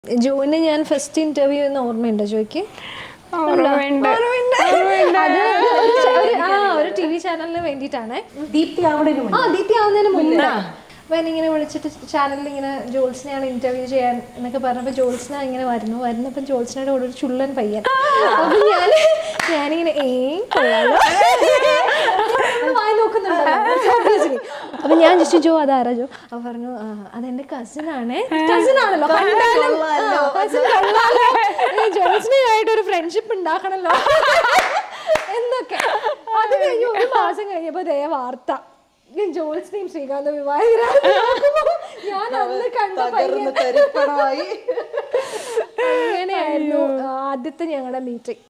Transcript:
Join ഞാൻ first interview എന്ന് ഓർമ്മയുണ്ടോ ജോയ്ക്ക് ഓർമ്മയുണ്ട് അത് ഒരു- ഒരു- ആ ഒരു ടി വി ചാനലിന് വേണ്ടിയിട്ടാണ് ദീപ്തി ആവണതിന് ആ ദീപ്തി ആവുന്നതിന് മുന്നേ അപ്പൊ എന്നെ ഇങ്ങനെ വിളിച്ചിട്ട് ചാനലിൽ ഇങ്ങനെ ജോൾസിനെയാണ് ഇന്റർവ്യൂ ചെയ്യാൻ എന്നൊക്കെ പറഞ്ഞപ്പോ ജോൾസിന ഇങ്ങനെ വരുന്നു വരുന്നപ്പം ജോൾസിനയുടെ കൂടെ ഒരു ചുള്ളൻ പയ്യൻ അപ്പൊ ഞാൻ ഞാനിങ്ങനെ ഏ കൊള്ളാലോ ഒന്ന് വായി നോക്കുന്നുണ്ടല്ലോ obviously. അപ്പൊ ഞാൻ ജസ്റ്റ് ജോ അതാരാ ജോ അപ്പൊ പറഞ്ഞു "ആ, അതെന്റെ കസിൻ ആണ് കസിൻ ആണല്ലോ കണ്ടാലും കസിൻ കൊള്ളാലോ ജോൾസിനായിട്ട് ഒരു ഫ്രണ്ട്ഷിപ്പ് ഉണ്ടാക്കണല്ലോ എന്നൊക്കെ അത് കഴിഞ്ഞ് ഒരു മാസം കഴിഞ്ഞപ്പോ ദേ വാർത്ത ഞാൻ ജോത്സ്നെയും ശ്രീകാന്ത വിവാഹിതരാണെന്ന് നോക്കുമ്പോ ഞാൻ അന്ന് കണ്ട പയ്യൻ തകർന്ന് തരിപ്പണമായി അങ്ങനെയായിരുന്നു ആദ്യത്തെ ഞങ്ങളുടെ മീറ്റിംഗ്